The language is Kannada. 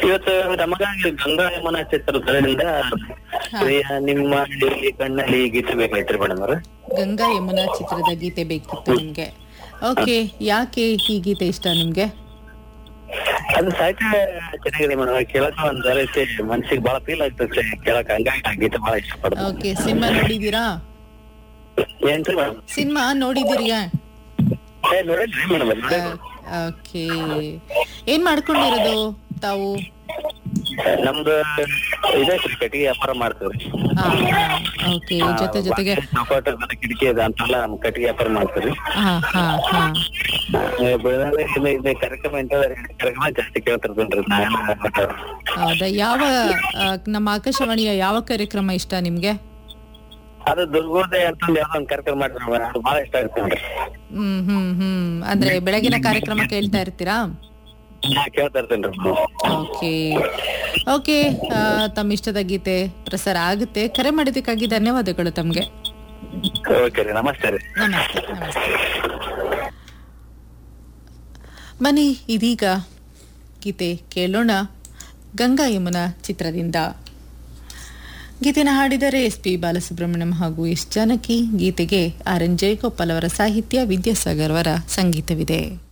ಇವತ್ತು ನಮಗಾಗಿ ಗಂಗಾ ಯಮುನಾ ಚಿತ್ರದಿಂದ ಪ್ರಿಯ ನಿಮ್ಮ ಹಳ್ಳಿ ಕಣ್ಣಲ್ಲಿ ಗೀತೆ ಬೇಕಾಯ್ತ್ರಿ ಮೇಡಮ್ ಅವ್ರ ಗಂಗಾ ಯಮುನಾ ಚಿತ್ರದ ಗೀತೆ ಬೇಕಿತ್ತು ನಿಮ್ಗೆ ಓಕೆ ಯಾಕೆ ಈ ಗೀತೆ ಇಷ್ಟ ನಿಮ್ಗೆ ಅದು ಸಾಹಿತ್ಯ ಚೆನ್ನಾಗಿದೆ ಮೇಡಮ್ ಕೇಳಕ್ ಒಂದ್ ರೀತಿ ಮನ್ಸಿಗೆ ಬಹಳ ಫೀಲ್ ಆಗ್ತದೆ ಕೇಳಕ್ ಹಂಗಾಗಿ ಆ ಗೀತೆ ಬಹಳ ಇಷ್ಟಪಡ್ತೀನಿ ಓಕೆ ಸಿನಿಮಾ ನೋಡಿದೀರಾ ಏನ್ರಿ ಮೇಡಮ್ ಸಿನಿಮಾ ನೋಡಿದಿರಿಯಾ ಏ ನೋಡಿದ್ರಿ ಮೇಡಮ್ ಓಕೆ ಏನ್ ಮಾಡ್ಕೊಂಡಿರೋದು ತಾವು ನಮ್ದು ಇದೈತ್ರಿ ಕಟ್ಟಿಗೆ ವ್ಯಾಪಾರ ಮಾಡ್ತೀವ್ರಿ ಓಕೆ ಜೊತೆ ಜೊತೆಗೆ ಚೌಕಟ್ಟು ಮತ್ತೆ ಕಿಟಕಿ ಇದೆ ಅಂತೆಲ್ಲ ನಮ್ ಕಟ್ಟಿಗೆ ವ್ಯಾಪಾರ ಮಾಡ್ತೀವ್ರಿ ಹಾ ಹಾ ಹಾ ಏ, ಬೆಳಗಾವಿ ಇದು ಇದು ಕಾರ್ಯಕ್ರಮ ಇಂತ ಕಾರ್ಯಕ್ರಮ ಜಾಸ್ತಿ ಕೇಳ್ತಿರ್ತೇನ್ರಿ ನಾನು ಹೌದಾ ಯಾವ ಆ, ನಮ್ಮ ಆಕಾಶವಾಣಿಯ ಯಾವ ಕಾರ್ಯಕ್ರಮ ಇಷ್ಟ ನಿಮ್ಗೆ ಅದು ದುರ್ಗೋದಯ ಅಂತಂದ್ ಯಾವ್ದೋ ಒಂದ್ ಕಾರ್ಯಕ್ರಮ ಮಾಡಿದ್ರು ಅದು ಬಹಳ ಇಷ್ಟ ಆಗುತ್ತೆ ನೋಡ್ರಿ ಹ್ಮ್ ಹ್ಮ್ ಹ್ಮ್ ಅಂದ್ರೆ ಬೆಳಗಿನ ಕಾರ್ಯಕ್ರಮ ಕೇಳ್ತಾ ಇರ್ತೀರಾ ನಾ ಕೇಳ್ತಾ ಇರ್ತೇನ್ರಿ ಓಕೆ ಓಕೆ ತಮ್ಮ ಇಷ್ಟದ ಗೀತೆ ಪ್ರಸಾರ ಆಗುತ್ತೆ ಕರೆ ಮಾಡಿದ್ದಕ್ಕಾಗಿ ಧನ್ಯವಾದಗಳು ತಮ್ಗೆ ಓಕೆ ರೀ ನಮಸ್ತೆ ರೀ ನಮಸ್ತೆ ನಮಸ್ತೆ ಬನ್ನಿ ಇದೀಗ ಗೀತೆ ಕೇಳೋಣ ಗಂಗಾ ಯಮುನಾ ಚಿತ್ರದಿಂದ ಗೀತೆನ ಹಾಡಿದರೆ ಎಸ್ ಪಿ ಬಾಲಸುಬ್ರಹ್ಮಣ್ಯಂ ಹಾಗೂ ಎಸ್ ಜಾನಕಿ ಗೀತೆಗೆ ಆರ್ ಎನ್ ಜಯಗೋಪಾಲ್ ಅವರ ಸಾಹಿತ್ಯ ವಿದ್ಯಾಸಾಗರ್ ಅವರ ಸಂಗೀತವಿದೆ